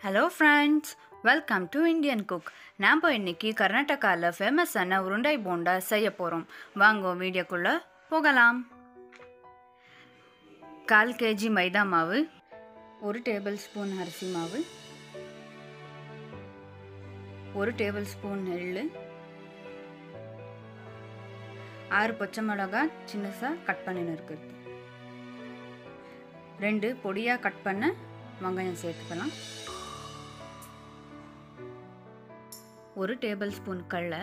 hello friends welcome to Indian cook நாம் இன்னைக்கு கர்நாடகாவில் ஃபேமஸான உருண்டை போண்டா செய்ய போகிறோம் வாங்க வீடியோக்குள்ளே போகலாம் கால் கேஜி மைதா மாவு ஒரு டேபிள் ஸ்பூன் அரிசி மாவு ஒரு டேபிள் ஸ்பூன் எள்ளு ஆறு பச்சை மிளகாய் சின்னசாக கட் பண்ணின்னு இருக்குது ரெண்டு பொடியாக கட் பண்ண வெங்காயம் சேர்த்துக்கலாம் ஒரு டேபிள் ஸ்பூன் கடலை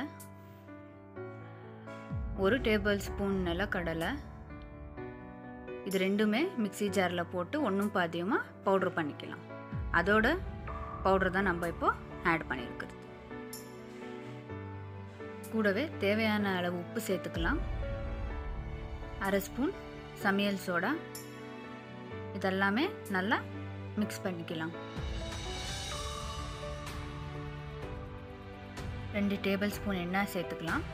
ஒரு டேபிள் ஸ்பூன் நிலக்கடலை இது ரெண்டுமே மிக்சி ஜாரில் போட்டு ஒன்றும் பாதியமாக பவுட்ரு பண்ணிக்கலாம் அதோட பவுட்ரு தான் நம்ம இப்போ ஆட் பண்ணியிருக்கிறது கூடவே தேவையான அளவு உப்பு சேர்த்துக்கலாம் அரை ஸ்பூன் சமையல் சோடா இதெல்லாமே நல்லா மிக்ஸ் பண்ணிக்கலாம் ரெண்டு டேபிள் ஸ்பூன் எண்ணெய் சேர்த்துக்கலாம்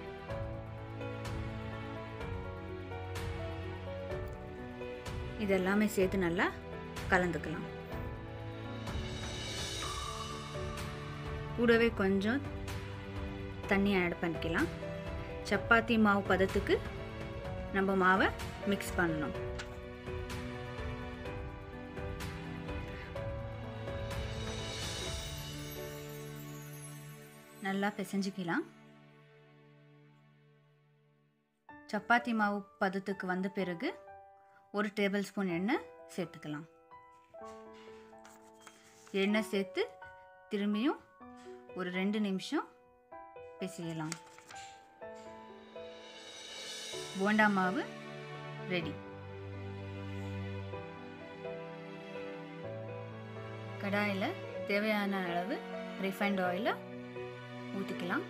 இதெல்லாமே சேர்த்து நல்லா கலந்துக்கலாம் கூடவே கொஞ்சம் தண்ணி ஆட் பண்ணிக்கலாம் சப்பாத்தி மாவு பதத்துக்கு நம்ம மாவை மிக்ஸ் பண்ணணும் நல்லா பிசைஞ்சிக்கலாம் சப்பாத்தி மாவு பதத்துக்கு வந்த பிறகு ஒரு டேபிள் ஸ்பூன் எண்ணெய் சேர்த்துக்கலாம் எண்ணெய் சேர்த்து திரும்பியும் ஒரு ரெண்டு நிமிஷம் பிசையலாம் போண்டா மாவு ரெடி கடாயில் தேவையான அளவு ரிஃபைண்ட் ஆயிலை ஊற்றிக்கலாம்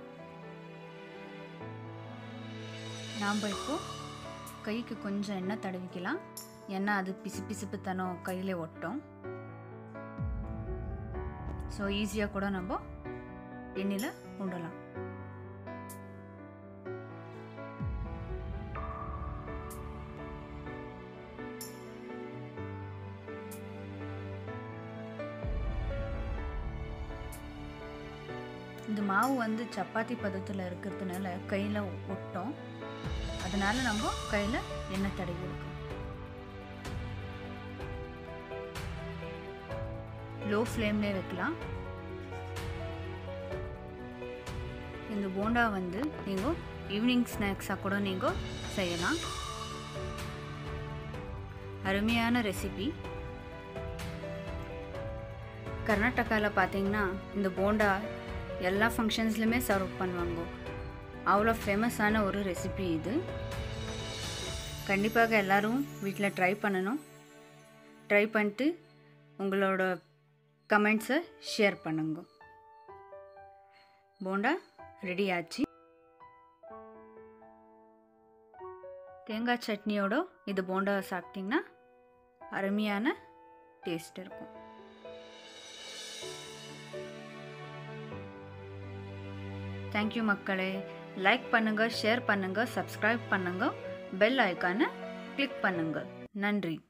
நாம் இப்போ கைக்கு கொஞ்சம் எண்ணெய் தடவிக்கலாம் ஏன்னா அது பிசு பிசுப்புத்தனம் கையில் ஒட்டும் ஸோ ஈஸியாக கூட நம்ம எண்ணெயில் உண்டலாம் இந்த மாவு வந்து சப்பாத்தி பதத்தில் இருக்கிறதுனால கையில் ஒட்டும் அதனால நம்ம கையில் எண்ணெய் தடவி இருக்கோம் லோ ஃப்ளேம்லே வைக்கலாம் இந்த போண்டா வந்து நீங்கள் ஈவினிங் ஸ்நாக்ஸாக கூட நீங்கள் செய்யலாம் அருமையான ரெசிபி கர்நாடகாவில் பார்த்தீங்கன்னா இந்த போண்டா எல்லா ஃபங்க்ஷன்ஸ்லையுமே சர்வ் பண்ணுவாங்க அவ்வளோ ஃபேமஸான ஒரு ரெசிபி இது கண்டிப்பாக எல்லோரும் வீட்டில் ட்ரை பண்ணணும் ட்ரை பண்ணிட்டு உங்களோட கமெண்ட்ஸை ஷேர் பண்ணுங்க போண்டா ரெடி ஆச்சு தேங்காய் சட்னியோட இது போண்டா சாப்பிட்டிங்கன்னா அருமையான டேஸ்ட் இருக்கும் தேங்க்யூ மக்களே லைக் பண்ணுங்கள் ஷேர் பண்ணுங்கள் சப்ஸ்கிரைப் பண்ணுங்கள் பெல் ஐக்கானை கிளிக் பண்ணுங்கள் நன்றி